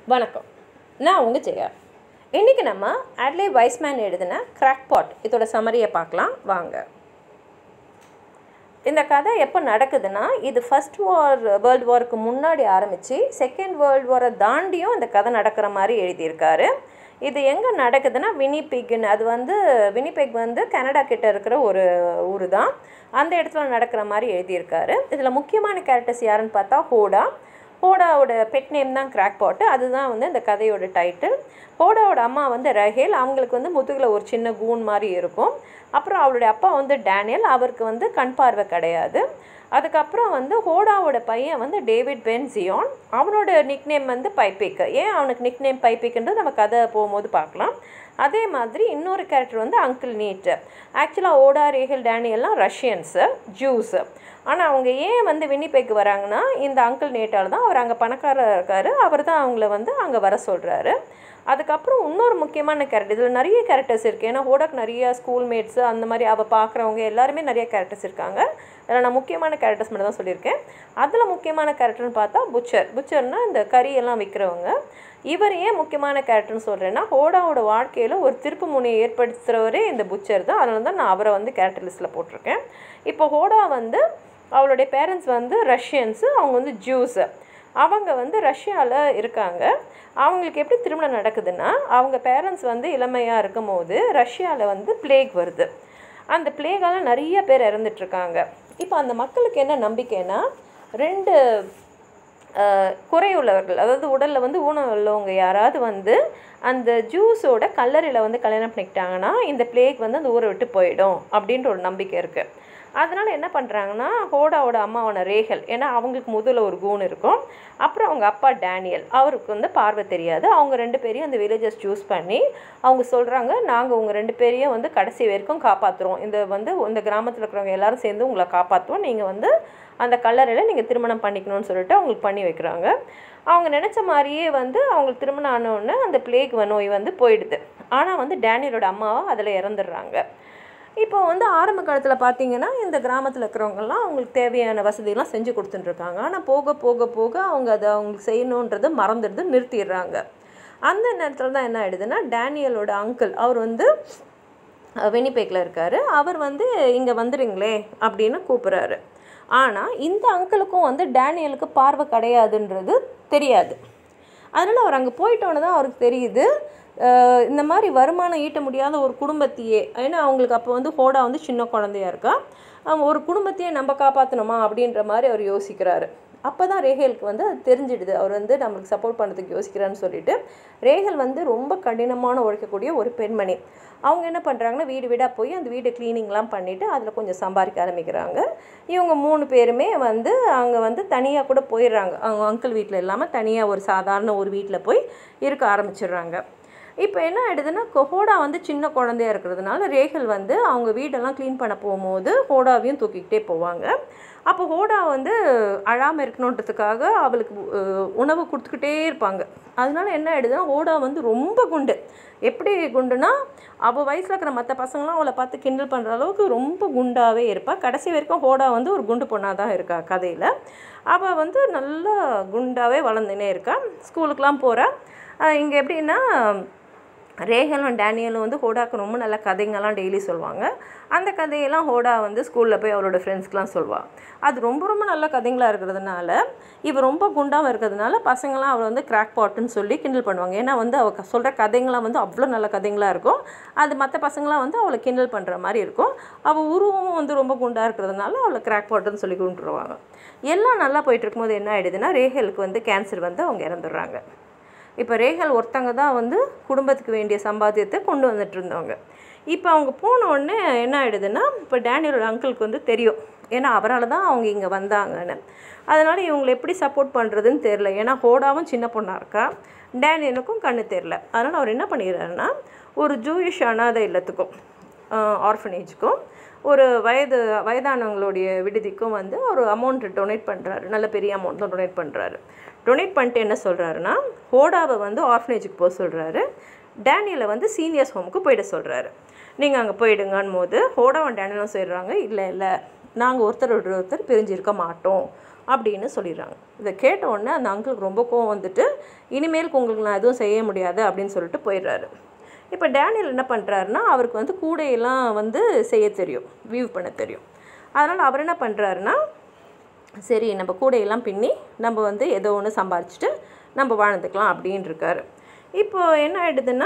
வணக்கம் நான் உங்கள் ஜெயா இன்றைக்கி நம்ம ஆட்லே வைஸ்மேன் எழுதின கிராக்பாட் இதோட சமரியை பார்க்கலாம் வாங்க இந்த கதை எப்போ நடக்குதுன்னா இது ஃபர்ஸ்ட் வார் வேர்ல்டு வாருக்கு முன்னாடி ஆரம்பித்து செகண்ட் வேர்ல்டு வாரை தாண்டியும் இந்த கதை நடக்கிற மாதிரி எழுதியிருக்காரு இது எங்கே நடக்குதுன்னா வினிபிக்னு அது வந்து வினிபெக் வந்து கனடா கிட்ட இருக்கிற ஒரு ஊர் தான் அந்த இடத்துல நடக்கிற மாதிரி எழுதியிருக்காரு இதில் முக்கியமான கேரக்டர்ஸ் யாருன்னு பார்த்தா ஹோடா ஹோடாவோட பெட் நேம் தான் கிராக் பாட்டு அதுதான் வந்து இந்த கதையோட டைட்டில் ஹோடாவோட அம்மா வந்து ரஹேல் அவங்களுக்கு வந்து முதுகில் ஒரு சின்ன கூன் மாதிரி இருக்கும் அப்புறம் அவளுடைய அப்பா வந்து டேனியல் அவருக்கு வந்து கண் பார்வை கிடையாது அதுக்கப்புறம் வந்து ஹோடாவோட பையன் வந்து டேவிட் பென் ஜியான் அவனோட நிக்நேம் வந்து பைப்பிக் ஏன் அவனுக்கு நிக்நேம் பைப்பிக்ன்றது நம்ம கதை போகும்போது பார்க்கலாம் அதே மாதிரி இன்னொரு கேரக்டர் வந்து அங்கிள் நீட் ஆக்சுவலாக ஓடா ரேஹில் டேனியல்லாம் ரஷ்யன்ஸு ஜூஸு ஆனால் அவங்க ஏன் வந்து வினிபெக் வராங்கன்னா இந்த அங்கிள் நேட்டால் தான் அவர் அங்கே பணக்காரர் இருக்கார் அவர் தான் அவங்கள வந்து அங்கே வர சொல்கிறாரு அதுக்கப்புறம் இன்னொரு முக்கியமான கேரக்டர் இதில் நிறைய கேரக்டர்ஸ் இருக்குது ஏன்னா ஹோடாக் நிறைய ஸ்கூல்மேட்ஸு அந்த மாதிரி அவள் பார்க்குறவங்க எல்லாருமே நிறைய கேரக்டர்ஸ் இருக்காங்க அதில் நான் முக்கியமான கேரக்டர்ஸ் மட்டும் தான் சொல்லியிருக்கேன் அதில் முக்கியமான கேரக்டர்னு பார்த்தா புச்சர் புச்சர்னால் இந்த கறியெல்லாம் விற்கிறவங்க இவர் ஏன் முக்கியமான கேரக்டர்னு சொல்கிறேன்னா ஹோடாவோட வாழ்க்கையில் ஒரு திருப்பு முனையை ஏற்படுத்துகிறவரே இந்த புச்சர் தான் அதனால தான் நான் அவரை வந்து கேரக்டர் லிஸ்ட்டில் போட்டிருக்கேன் இப்போ ஹோடா வந்து அவளுடைய பேரண்ட்ஸ் வந்து ரஷ்யன்ஸு அவங்க வந்து ஜூஸு அவங்க வந்து ரஷ்யாவில் இருக்காங்க அவங்களுக்கு எப்படி திருமணம் நடக்குதுன்னா அவங்க பேரண்ட்ஸ் வந்து இளமையாக இருக்கும் போது ரஷ்யாவில் வந்து பிளேக் வருது அந்த பிளேகால் நிறைய பேர் இறந்துட்டுருக்காங்க இப்போ அந்த மக்களுக்கு என்ன நம்பிக்கைன்னா ரெண்டு குறையுள்ளவர்கள் அதாவது உடலில் வந்து ஊனம் உள்ளவங்க யாராவது வந்து அந்த ஜூஸோட கல்லறையில் வந்து கல்யாணம் பண்ணிக்கிட்டாங்கன்னா இந்த பிளேக் வந்து அந்த ஊரை விட்டு போயிடும் அப்படின்ற ஒரு நம்பிக்கை இருக்குது அதனால் என்ன பண்ணுறாங்கன்னா ஹோடாவோட அம்மாவான ரேகல் ஏன்னா அவங்களுக்கு முதல்ல ஒரு கூன் இருக்கும் அப்புறம் அவங்க அப்பா டேனியல் அவருக்கு வந்து பார்வை தெரியாது அவங்க ரெண்டு பேரையும் அந்த வில்லேஜஸ் சூஸ் பண்ணி அவங்க சொல்கிறாங்க நாங்கள் உங்கள் ரெண்டு பேரையும் வந்து கடைசி வரைக்கும் காப்பாற்றுறோம் இந்த வந்து இந்த கிராமத்தில் இருக்கிறவங்க எல்லாரும் சேர்ந்து உங்களை காப்பாற்றுவோம் நீங்கள் வந்து அந்த கல்லறையில் நீங்கள் திருமணம் பண்ணிக்கணும்னு சொல்லிட்டு அவங்களுக்கு பண்ணி வைக்கிறாங்க அவங்க நினச்ச மாதிரியே வந்து அவங்களுக்கு திருமணம் ஆனவுடனே அந்த பிளேக் நோய் வந்து போயிடுது ஆனால் வந்து டேனியலோட அம்மாவை அதில் இறந்துடுறாங்க இப்போ வந்து ஆரம்ப காலத்தில் பார்த்தீங்கன்னா இந்த கிராமத்தில் இருக்கிறவங்கெல்லாம் அவங்களுக்கு தேவையான வசதியெல்லாம் செஞ்சு கொடுத்துட்டுருக்காங்க ஆனால் போக போக போக அவங்க அதை அவங்களுக்கு செய்யணுன்றது மறந்துடுது நிறுத்திடுறாங்க அந்த நேரத்தில் தான் என்ன ஆகிடுதுன்னா டேனியலோட அங்கிள் அவர் வந்து வெனிபேக்கில் இருக்கார் அவர் வந்து இங்கே வந்துடுங்களே அப்படின்னு கூப்பிட்றாரு ஆனால் இந்த அங்கிளுக்கும் வந்து டேனியலுக்கு பார்வை கிடையாதுன்றது தெரியாது அதனால் அவர் அங்கே போயிட்டோன்னு தான் அவருக்கு தெரியுது இந்த மாதிரி வருமானம் ஈட்ட முடியாத ஒரு குடும்பத்தையே ஏன்னா அவங்களுக்கு அப்போ வந்து ஹோடா வந்து சின்ன குழந்தையா இருக்கா ஒரு குடும்பத்தையே நம்ம காப்பாற்றணுமா அப்படின்ற மாதிரி அவர் யோசிக்கிறாரு அப்போ தான் ரேகேலுக்கு வந்து அது தெரிஞ்சிடுது அவர் வந்து நம்மளுக்கு சப்போர்ட் பண்ணுறதுக்கு யோசிக்கிறான்னு சொல்லிட்டு ரேகல் வந்து ரொம்ப கடினமான உழைக்கக்கூடிய ஒரு பெண்மணி அவங்க என்ன பண்ணுறாங்கன்னா வீடு வீடாக போய் அந்த வீடு க்ளீனிங்லாம் பண்ணிவிட்டு அதில் கொஞ்சம் சம்பாதிக்க ஆரம்பிக்கிறாங்க இவங்க மூணு பேருமே வந்து அங்கே வந்து தனியாக கூட போயிடுறாங்க அவங்க அங்கிள் வீட்டில் இல்லாமல் தனியாக ஒரு சாதாரண ஒரு வீட்டில் போய் இருக்க ஆரம்பிச்சிடுறாங்க இப்போ என்ன ஆகிடுதுன்னா ஹோடா வந்து சின்ன குழந்தையா இருக்கிறதுனால ரேகல் வந்து அவங்க வீடெல்லாம் க்ளீன் பண்ண போகும்போது ஹோடாவையும் தூக்கிக்கிட்டே போவாங்க அப்போ ஹோடா வந்து அழாமல் இருக்கணுன்றதுக்காக அவளுக்கு உணவு கொடுத்துக்கிட்டே இருப்பாங்க அதனால என்ன ஆகிடுதுன்னா ஹோடா வந்து ரொம்ப குண்டு எப்படி குண்டுனா அவள் வயசில் இருக்கிற மற்ற பசங்களாம் அவளை பார்த்து கிண்டல் பண்ணுற அளவுக்கு ரொம்ப குண்டாகவே இருப்பாள் கடைசி வரைக்கும் ஹோடா வந்து ஒரு குண்டு பொண்ணாக தான் இருக்கா கதையில் அவள் வந்து நல்லா குண்டாகவே வளர்ந்துனே இருக்கா ஸ்கூலுக்கெலாம் போகிறா இங்கே எப்படின்னா ரேகலும் டேனியலும் வந்து ஹோடாக்கு ரொம்ப நல்ல கதைங்கெல்லாம் டெய்லி சொல்லுவாங்க அந்த கதையெல்லாம் ஹோடா வந்து ஸ்கூலில் போய் அவளோட ஃப்ரெண்ட்ஸ்க்கெலாம் சொல்லுவாள் அது ரொம்ப ரொம்ப நல்ல கதைங்களாக இருக்கிறதுனால இவ ரொம்ப குண்டாக இருக்கிறதுனால பசங்களாம் அவள் வந்து கிராக் பாட்டுன்னு சொல்லி கிண்டல் பண்ணுவாங்க ஏன்னா வந்து அவள் சொல்கிற கதைங்களாம் வந்து அவ்வளோ நல்ல கதைங்களாக இருக்கும் அது மற்ற பசங்களாம் வந்து அவளை கிண்டல் பண்ணுற மாதிரி இருக்கும் அவள் உருவமும் வந்து ரொம்ப குண்டாக இருக்கிறதுனால அவளை கிராக் பாட்டுன்னு சொல்லி கொண்டுருவாங்க எல்லாம் நல்லா போயிட்டு இருக்கும்போது என்ன ஆகிடுதுன்னா ரேகலுக்கு வந்து கேன்சர் வந்து அவங்க இறந்துடுறாங்க இப்போ ரேகல் ஒருத்தங்க தான் வந்து குடும்பத்துக்கு வேண்டிய சம்பாத்தியத்தை கொண்டு வந்துட்டு இருந்தவங்க இப்போ அவங்க போன உடனே என்ன ஆகிடுதுன்னா இப்போ டேனியலோட அங்கிளுக்கு வந்து தெரியும் ஏன்னா அவரால் தான் அவங்க இங்கே வந்தாங்கன்னு அதனால் இவங்களை எப்படி சப்போர்ட் பண்ணுறதுன்னு தெரில ஏன்னா ஹோடாவும் சின்ன பொண்ணாக இருக்கா டேனியலுக்கும் கண்ணு தெரில அதனால் அவர் என்ன பண்ணிடுறாருன்னா ஒரு ஜூயிஷ் அனாதை இல்லத்துக்கும் ஆர்ஃபனேஜுக்கும் ஒரு வயது வயதானவங்களுடைய விடுதிக்கும் வந்து ஒரு அமௌண்ட் டொனேட் பண்ணுறாரு நல்ல பெரிய அமௌண்ட் தான் டொனேட் பண்ணுறாரு டொனேட் பண்ணிட்டு என்ன சொல்கிறாருன்னா ஹோடாவை வந்து ஆர்ஃபனேஜுக்கு போக சொல்கிறாரு டேனியலை வந்து சீனியர்ஸ் ஹோமுக்கு போயிட சொல்கிறாரு நீங்கள் அங்கே போயிடுங்கன்னு போது ஹோடாவும் டேனியலும் சொல்கிறாங்க இல்லை இல்லை நாங்கள் ஒருத்தர் ஒருத்தர் பிரிஞ்சிருக்க மாட்டோம் அப்படின்னு சொல்லிடுறாங்க இதை கேட்ட உடனே அந்த அங்கிளுக்கு ரொம்ப கோவம் வந்துட்டு இனிமேலுக்கு உங்களுக்கு நான் எதுவும் செய்ய முடியாது அப்படின்னு சொல்லிட்டு போயிடுறாரு இப்போ டேனியல் என்ன பண்ணுறாருன்னா அவருக்கு வந்து கூடையெல்லாம் வந்து செய்ய தெரியும் வியூ பண்ண தெரியும் அதனால் அவர் என்ன பண்ணுறாருன்னா சரி நம்ம கூடையெல்லாம் பின்னி நம்ம வந்து ஏதோ ஒன்று சம்பாரிச்சிட்டு நம்ம வாழ்ந்துக்கலாம் அப்படின்னு இருக்காரு இப்போ என்ன ஆகிடுதுன்னா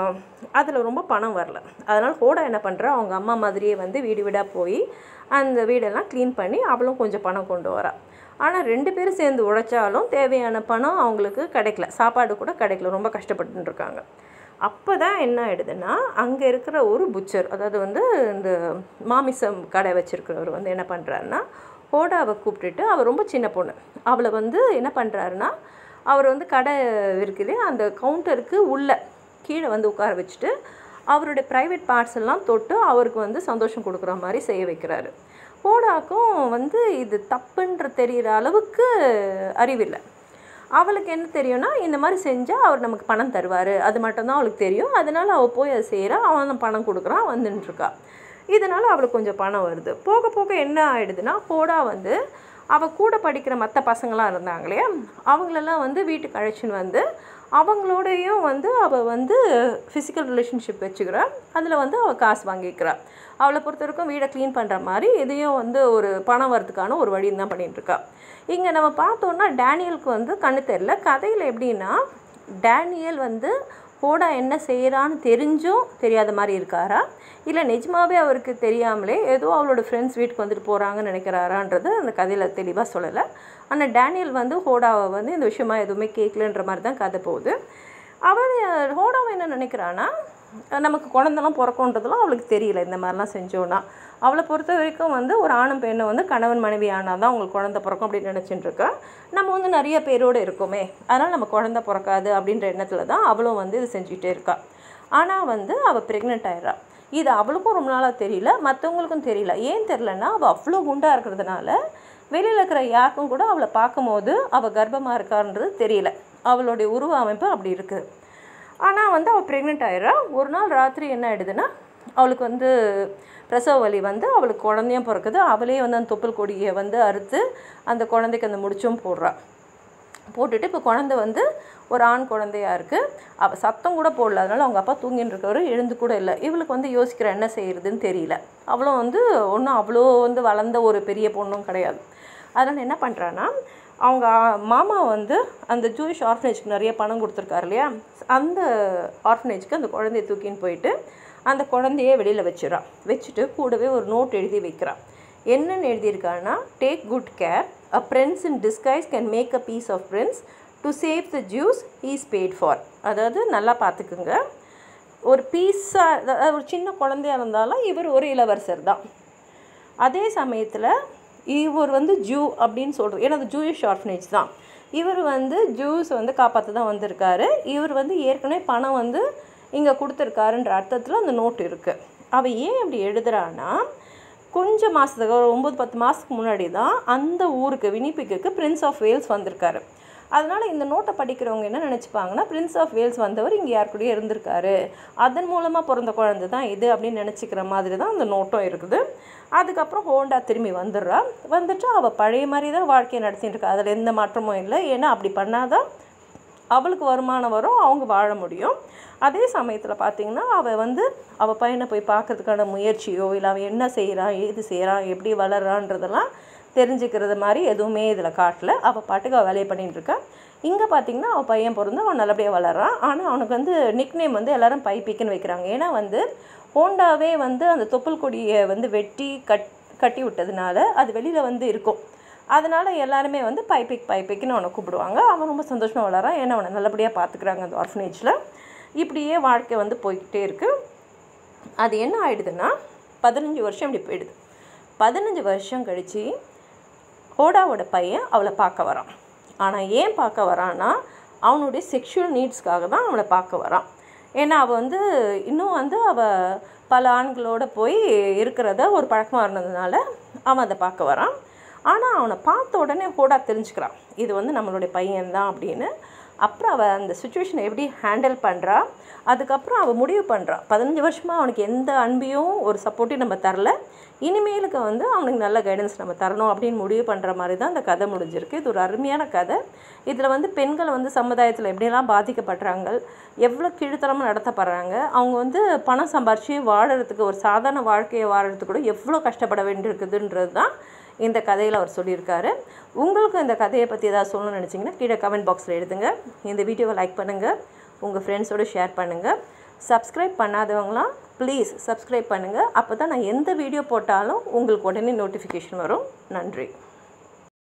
அதில் ரொம்ப பணம் வரல அதனால் ஹோடா என்ன பண்ணுறா அவங்க அம்மா மாதிரியே வந்து வீடு வீடாக போய் அந்த வீடெல்லாம் க்ளீன் பண்ணி அவளும் கொஞ்சம் பணம் கொண்டு வரா ஆனால் ரெண்டு பேரும் சேர்ந்து உழைச்சாலும் தேவையான பணம் அவங்களுக்கு கிடைக்கல சாப்பாடு கூட கிடைக்கல ரொம்ப கஷ்டப்பட்டு இருக்காங்க அப்போ தான் என்ன ஆகிடுதுன்னா அங்கே இருக்கிற ஒரு புச்சர் அதாவது வந்து இந்த மாமிசம் கடை வச்சுருக்கிறவர் வந்து என்ன பண்ணுறாருன்னா ஹோடாவை கூப்பிட்டுட்டு அவள் ரொம்ப சின்ன பொண்ணு அவளை வந்து என்ன பண்ணுறாருன்னா அவர் வந்து கடை இருக்குது அந்த கவுண்டருக்கு உள்ள கீழே வந்து உட்கார வச்சுட்டு அவருடைய ப்ரைவேட் பார்ட்ஸ் எல்லாம் தொட்டு அவருக்கு வந்து சந்தோஷம் கொடுக்குற மாதிரி செய்ய வைக்கிறாரு ஹோடாக்கும் வந்து இது தப்புன்ற தெரிகிற அளவுக்கு அறிவில்லை அவளுக்கு என்ன தெரியும்னா இந்த மாதிரி செஞ்சால் அவர் நமக்கு பணம் தருவார் அது மட்டும்தான் அவளுக்கு தெரியும் அதனால் அவள் போய் அதை செய்கிறா அவன் பணம் கொடுக்குறான் வந்துட்டுருக்கா இதனால் அவளுக்கு கொஞ்சம் பணம் வருது போக போக என்ன ஆகிடுதுன்னா ஹோடா வந்து அவள் கூட படிக்கிற மற்ற பசங்களாம் இருந்தாங்க இல்லையா அவங்களெல்லாம் வந்து வீட்டுக்கு அழைச்சின்னு வந்து அவங்களோடையும் வந்து அவள் வந்து ஃபிசிக்கல் ரிலேஷன்ஷிப் வச்சுக்கிறா அதில் வந்து அவள் காசு வாங்கிக்கிறா அவளை பொறுத்த வரைக்கும் வீடை க்ளீன் பண்ணுற மாதிரி இதையும் வந்து ஒரு பணம் வரதுக்கான ஒரு வழியும் தான் பண்ணிகிட்ருக்கா இங்கே நம்ம பார்த்தோன்னா டேனியலுக்கு வந்து கண்ணு தெரில கதையில் எப்படின்னா டேனியல் வந்து ஹோடா என்ன செய்கிறான்னு தெரிஞ்சும் தெரியாத மாதிரி இருக்காரா இல்லை நிஜமாவே அவருக்கு தெரியாமலே ஏதோ அவளோட ஃப்ரெண்ட்ஸ் வீட்டுக்கு வந்துட்டு போகிறாங்கன்னு நினைக்கிறாரான்றது அந்த கதையில் தெளிவாக சொல்லலை ஆனால் டேனியல் வந்து ஹோடாவை வந்து இந்த விஷயமா எதுவுமே கேட்கலன்ற மாதிரி தான் கதை போகுது அவர் ஹோடாவை என்ன நினைக்கிறான்னா நமக்கு குழந்தெல்லாம் பிறக்குன்றதுலாம் அவளுக்கு தெரியல இந்த மாதிரிலாம் செஞ்சோன்னா அவளை பொறுத்த வரைக்கும் வந்து ஒரு ஆணும் பெண்ணை வந்து கணவன் மனைவி ஆனால் தான் உங்களுக்கு குழந்த பிறக்கும் அப்படின்னு நினச்சிட்டு இருக்கா நம்ம வந்து நிறைய பேரோடு இருக்கோமே அதனால் நம்ம குழந்த பிறக்காது அப்படின்ற எண்ணத்தில் தான் அவளும் வந்து இது செஞ்சுக்கிட்டே இருக்கா ஆனால் வந்து அவள் ப்ரெக்னென்ட் ஆயிடுறா இது அவளுக்கும் ரொம்ப நாளாக தெரியல மற்றவங்களுக்கும் தெரியல ஏன் தெரிலன்னா அவள் அவ்வளோ குண்டாக இருக்கிறதுனால வெளியில் இருக்கிற யாருக்கும் கூட அவளை பார்க்கும்போது அவள் கர்ப்பமாக இருக்கான்றது தெரியல அவளுடைய உருவ அமைப்பு அப்படி இருக்குது ஆனால் வந்து அவள் ப்ரெக்னென்ட் ஆயிடுறா ஒரு நாள் ராத்திரி என்ன ஆகிடுதுன்னா அவளுக்கு வந்து பிரசவ வலி வந்து அவளுக்கு குழந்தையும் பிறக்குது அவளே வந்து அந்த தொப்புள் கொடியை வந்து அறுத்து அந்த குழந்தைக்கு அந்த முடிச்சும் போடுறா போட்டுட்டு இப்போ குழந்தை வந்து ஒரு ஆண் குழந்தையா இருக்குது அவள் சத்தம் கூட போடல அதனால அவங்க அப்பா தூங்கின்னு இருக்கவர் எழுந்து கூட இல்லை இவளுக்கு வந்து யோசிக்கிற என்ன செய்யறதுன்னு தெரியல அவளும் வந்து ஒன்றும் அவ்வளோ வந்து வளர்ந்த ஒரு பெரிய பொண்ணும் கிடையாது அதனால் என்ன பண்ணுறான்னா அவங்க மாமா வந்து அந்த ஜூயிஷ் ஆர்ஃபனேஜ்க்கு நிறைய பணம் கொடுத்துருக்காரு இல்லையா அந்த ஆர்ஃபனேஜ்க்கு அந்த குழந்தைய தூக்கின்னு போயிட்டு அந்த குழந்தைய வெளியில் வச்சிடறான் வச்சுட்டு கூடவே ஒரு நோட் எழுதி வைக்கிறான் என்னென்னு எழுதியிருக்கான்னா take good care a prince in disguise can make a piece of prince to save the juice is paid for அதாவது நல்லா பார்த்துக்குங்க ஒரு பீஸாக ஒரு சின்ன குழந்தையா இருந்தாலும் இவர் ஒரு இளவரசர் தான் அதே சமயத்தில் இவர் வந்து ஜூ அப்படின்னு சொல்கிறது ஏன்னா அது ஜூயிஷ் ஆர்ஃபனேஜ் தான் இவர் வந்து ஜூஸ் வந்து காப்பாற்ற தான் வந்திருக்காரு இவர் வந்து ஏற்கனவே பணம் வந்து இங்கே கொடுத்துருக்காருன்ற அர்த்தத்தில் அந்த நோட் இருக்குது அவள் ஏன் இப்படி எழுதுறான்னா கொஞ்சம் மாதத்துக்கு ஒரு ஒம்பது பத்து மாதத்துக்கு முன்னாடி தான் அந்த ஊருக்கு வினிபிக்கு பிரின்ஸ் ஆஃப் வேல்ஸ் வந்திருக்காரு அதனால் இந்த நோட்டை படிக்கிறவங்க என்ன நினச்சிப்பாங்கன்னா பிரின்ஸ் ஆஃப் வேல்ஸ் வந்தவர் இங்கே யார் கூடயே இருந்திருக்காரு அதன் மூலமாக பிறந்த குழந்தை தான் இது அப்படின்னு நினச்சிக்கிற மாதிரி தான் அந்த நோட்டம் இருக்குது அதுக்கப்புறம் ஹோண்டா திரும்பி வந்துடுறா வந்துட்டு அவள் பழைய மாதிரி தான் வாழ்க்கையை நடத்திட்டு இருக்கா அதில் எந்த மாற்றமும் இல்லை ஏன்னா அப்படி பண்ணாதான் அவளுக்கு வருமானம் வரும் அவங்க வாழ முடியும் அதே சமயத்தில் பார்த்திங்கன்னா அவள் வந்து அவள் பையனை போய் பார்க்கறதுக்கான முயற்சியோ இல்லை அவன் என்ன செய்கிறான் ஏது செய்கிறான் எப்படி வளர்றான்றதெல்லாம் தெரிஞ்சுக்கிறது மாதிரி எதுவுமே இதில் காட்டல அவள் பாட்டுக்கு அவள் வேலையை பண்ணிட்டு இருக்கா இங்கே பார்த்தீங்கன்னா அவள் பையன் பிறந்து அவன் நல்லபடியாக வளர்றான் ஆனால் அவனுக்கு வந்து நிக் நேம் வந்து எல்லாரும் பைப்பிக்குன்னு வைக்கிறாங்க ஏன்னா வந்து ஹோண்டாவே வந்து அந்த தொப்புள் கொடியை வந்து வெட்டி கட் கட்டி விட்டதுனால அது வெளியில் வந்து இருக்கும் அதனால் எல்லாருமே வந்து பைப்பிக் பைப்பிக்குன்னு அவனை கூப்பிடுவாங்க அவன் ரொம்ப சந்தோஷமாக வளரான் ஏன்னா அவனை நல்லபடியாக பார்த்துக்குறாங்க அந்த ஆர்ஃபனேஜில் இப்படியே வாழ்க்கை வந்து போய்கிட்டே இருக்குது அது என்ன ஆயிடுதுன்னா பதினஞ்சு வருஷம் இப்படி போயிடுது பதினஞ்சு வருஷம் கழித்து ஹோடாவோட பையன் அவளை பார்க்க வரான் ஆனால் ஏன் பார்க்க வரான்னா அவனுடைய செக்ஷுவல் நீட்ஸ்க்காக தான் அவளை பார்க்க வரான் ஏன்னா அவள் வந்து இன்னும் வந்து அவள் பல ஆண்களோட போய் இருக்கிறத ஒரு பழக்கமாக இருந்ததுனால அவன் அதை பார்க்க வரான் ஆனால் அவனை பார்த்த உடனே ஹோடா தெரிஞ்சுக்கிறான் இது வந்து நம்மளுடைய பையன்தான் அப்படின்னு அப்புறம் அவள் அந்த சுச்சுவேஷனை எப்படி ஹேண்டில் பண்ணுறா அதுக்கப்புறம் அவள் முடிவு பண்ணுறா பதினஞ்சு வருஷமாக அவனுக்கு எந்த அன்பையும் ஒரு சப்போர்ட்டையும் நம்ம தரல இனிமேலுக்கு வந்து அவனுக்கு நல்ல கைடன்ஸ் நம்ம தரணும் அப்படின்னு முடிவு பண்ணுற மாதிரி தான் இந்த கதை முடிஞ்சிருக்கு இது ஒரு அருமையான கதை இதில் வந்து பெண்கள் வந்து சமுதாயத்தில் எப்படியெல்லாம் பாதிக்கப்படுறாங்க எவ்வளோ கீழ்த்தரமாக நடத்தப்படுறாங்க அவங்க வந்து பணம் சம்பாரித்து வாழறதுக்கு ஒரு சாதாரண வாழ்க்கையை வாழறதுக்கு கூட எவ்வளோ கஷ்டப்பட வேண்டியிருக்குதுன்றது தான் இந்த கதையில் அவர் சொல்லியிருக்காரு உங்களுக்கு இந்த கதையை பற்றி ஏதாவது சொல்லணும்னு நினச்சிங்கன்னா கீழே கமெண்ட் பாக்ஸில் எழுதுங்க இந்த வீடியோவை லைக் பண்ணுங்கள் உங்கள் ஃப்ரெண்ட்ஸோடு ஷேர் பண்ணுங்கள் சப்ஸ்கிரைப் பண்ணாதவங்களாம் ப்ளீஸ் சப்ஸ்கிரைப் பண்ணுங்கள் அப்போ தான் நான் எந்த வீடியோ போட்டாலும் உங்களுக்கு உடனே நோட்டிஃபிகேஷன் வரும் நன்றி